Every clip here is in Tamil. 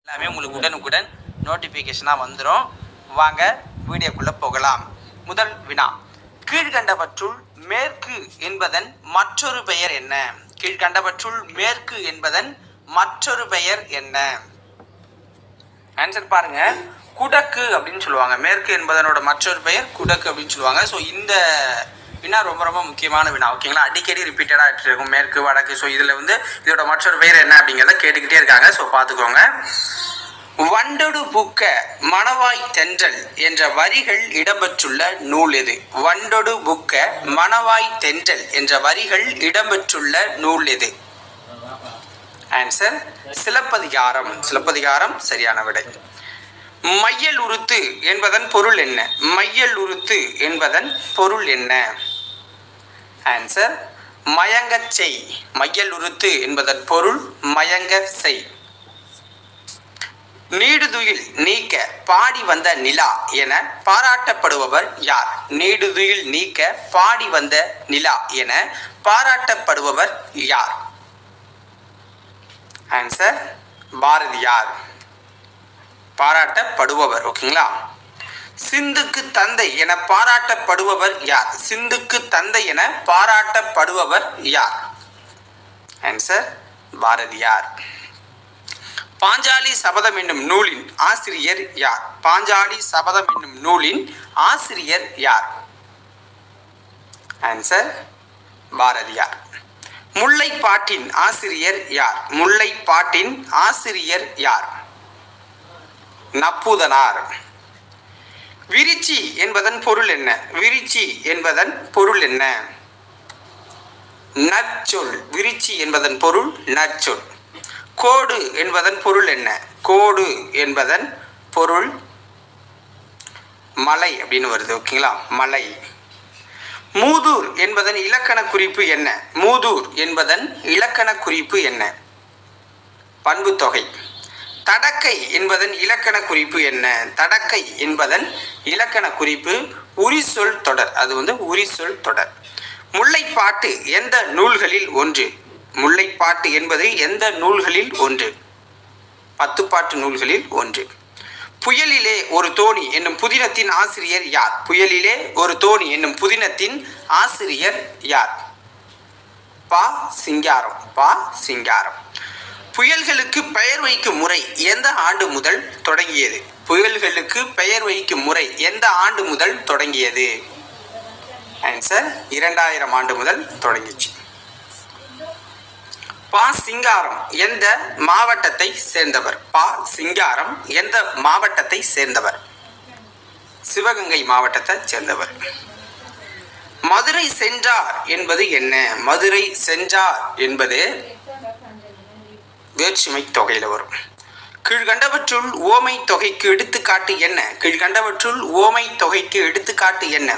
எல்லாமே உங்களுக்கு உடனுக்குடன் நோட்டிஃபிகேஷனாக வந்துடும் வாங்க வீடியோக்குள்ளே போகலாம் முதல் வினா கீழ்கண்டவற்றுள் மேற்கு என்பதன் மற்றொரு பெயர் என்ன கீழ்கண்டவற்றுள் மேற்கு என்பதன் மற்றொரு பெயர் என்ன ஆன்சர் பாருங்க குடக்கு அப்படின்னு சொல்லுவாங்க மேற்கு என்பதனோட மற்றொரு பெயர் குடக்கு அப்படின்னு சொல்லுவாங்க ஸோ இந்த வினா ரொம்ப ரொம்ப முக்கியமான வினா ஓகேங்களா அடிக்கடி ரிப்பீட்டடாக இருக்கும் மேற்கு வடக்கு ஸோ இதில் வந்து இதோட மற்றொரு பெயர் என்ன அப்படிங்கிறத கேட்டுக்கிட்டே இருக்காங்க ஸோ பார்த்துக்கோங்க வண்டொடு பூக்க மணவாய் தென்றல் என்ற வரிகள் இடம்பெற்றுள்ள நூல் எது வண்டொடு புக்க மணவாய் தென்றல் என்ற வரிகள் இடம்பெற்றுள்ள நூல் எது ஆன்சர் சிலப்பதிகாரம் சிலப்பதிகாரம் சரியான விடை மையல் உருத்து என்பதன் பொருள் என்ன மையல் உருத்து என்பதன் பொருள் என்ன ஆன்சர் மயங்கச் செய் மையல் உருத்து என்பதன் பொருள் மயங்க செய் நீடுதுயில் நீக்க பாடி வந்த நிலா என பாராட்டப்படுபவர் யார் நீடுதுயில் நீக்க பாடி வந்த நிலா என பாராட்டப்படுபவர் யார் ஆன்சர் பாரதியார் பாராட்டப்படுபவர் ஓகேங்களா சிந்துக்கு தந்தை என பாராட்டப்படுபவர் யார் சிந்துக்கு தந்தை என பாராட்டப்படுபவர் யார் ஆன்சர் பாரதியார் பாஞ்சாலி சபதம் என்னும் நூலின் ஆசிரியர் யார் பாஞ்சாலி சபதம் என்னும் நூலின் ஆசிரியர் யார் ஆன்சர் பாரதியார் முல்லைப்பாட்டின் ஆசிரியர் யார் முல்லைப்பாட்டின் ஆசிரியர் யார் நப்பூதனார் விரிச்சி என்பதன் பொருள் என்ன விரிச்சி என்பதன் பொருள் என்ன நற்சொல் விரிச்சி என்பதன் பொருள் நற்சொல் கோடு என்பதன் பொருள் என்ன கோடு என்பதன் பொருள் மலை அப்படின்னு வருது ஓகேங்களா மலை மூதூர் என்பதன் இலக்கண குறிப்பு என்ன மூதூர் என்பதன் இலக்கண குறிப்பு என்ன பண்புத்தொகை தடக்கை என்பதன் இலக்கண குறிப்பு என்ன தடக்கை என்பதன் இலக்கண குறிப்பு உரிசொல் தொடர் அது வந்து உரிசொல் தொடர் முல்லைப்பாட்டு எந்த நூல்களில் ஒன்று முல்லைப்பாட்டு என்பது எந்த நூல்களில் ஒன்று பத்துப்பாட்டு நூல்களில் ஒன்று புயலிலே ஒரு தோணி என்னும் புதினத்தின் ஆசிரியர் யார் புயலிலே ஒரு தோணி என்னும் புதினத்தின் ஆசிரியர் யார் பா சிங்காரம் பா சிங்காரம் புயல்களுக்கு பெயர் வைக்கும் முறை எந்த ஆண்டு முதல் தொடங்கியது புயல்களுக்கு பெயர் வைக்கும் முறை எந்த ஆண்டு முதல் தொடங்கியது ஆன்சர் இரண்டாயிரம் ஆண்டு முதல் தொடங்கிச்சு பா சிங்காரம் எந்த மாவட்டத்தை சேர்ந்தவர் பா சிங்காரம் எந்த மாவட்டத்தை சேர்ந்தவர் சிவகங்கை மாவட்டத்தை சேர்ந்தவர் மதுரை சென்றார் என்பது என்ன மதுரை சென்றார் என்பது வேற்றுமை தொகையில் வரும் கீழ்கண்டவற்றுள் ஓமை தொகைக்கு எடுத்துக்காட்டு என்ன கீழ்கண்டவற்றுள் ஓமை தொகைக்கு எடுத்துக்காட்டு என்ன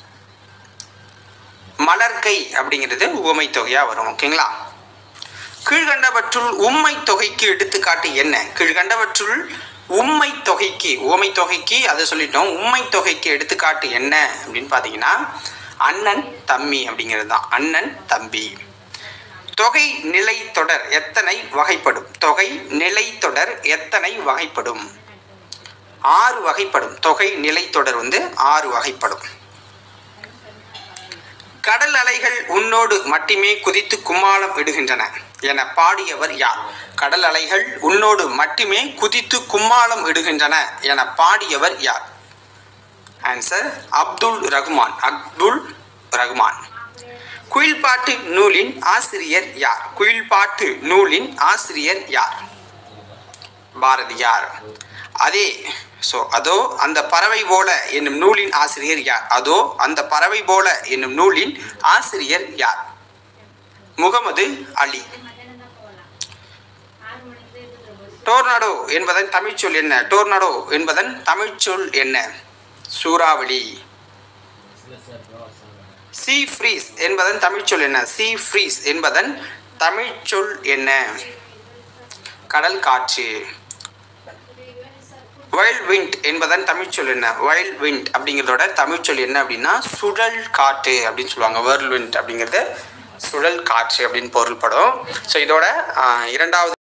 மலர்கை அப்படிங்கிறது ஓமை தொகையா வரும் ஓகேங்களா கீழ்கண்டவற்றுள் உம்மை தொகைக்கு எடுத்துக்காட்டு என்ன கீழ்கண்டவற்றுள் உம்மை தொகைக்கு ஓமை தொகைக்கு அதை சொல்லிட்டோம் உம்மை தொகைக்கு எடுத்துக்காட்டு என்ன அப்படின்னு பார்த்தீங்கன்னா அண்ணன் தம்பி அப்படிங்கிறது தான் அண்ணன் தம்பி தொகை நிலை தொடர் எத்தனை வகைப்படும் தொகை நிலை தொடர் எத்தனை வகைப்படும் ஆறு வகைப்படும் தொகை நிலை தொடர் வந்து ஆறு வகைப்படும் கடல் அலைகள் உன்னோடு மட்டுமே குதித்து கும்மாளம் இடுகின்றன என பாடியவர் யார் கடல் அலைகள் உன்னோடு மட்டுமே குதித்து கும்மாளம் இடுகின்றன என பாடியவர் யார் ஆன்சர் அப்துல் ரகுமான் அப்துல் ரகுமான் குயில்பாட்டு நூலின் ஆசிரியர் யார் குயில்பாட்டு நூலின் ஆசிரியர் யார் பாரதியார் அதே ஸோ அதோ அந்த பறவை போல என்னும் நூலின் ஆசிரியர் யார் அதோ அந்த பறவை போல என்னும் நூலின் ஆசிரியர் யார் முகமது அலி டோர்னாடோ என்பதன் தமிழ்ச்சொல் என்ன டோர்னாடோ என்பதன் தமிழ்ச்சொல் என்ன சூறாவளி சி ஃப்ரீஸ் என்பதன் தமிழ்ச்சொல் என்ன சி ஃப்ரீஸ் என்பதன் தமிழ்ச்சொல் என்ன கடல் காற்று வைல்ட் விண்ட் என்பதன் தமிழ்ச்சொல் என்ன வைல்ட் விண்ட் அப்படிங்கிறதோட தமிழ்ச்சொல் என்ன அப்படின்னா சுழல் காற்று அப்படின்னு சொல்லுவாங்க வேர்ல் விண்ட் அப்படிங்கிறது சுழல் காற்று அப்படின்னு பொருள்படும் ஸோ இதோட ஆஹ், இரண்டாவது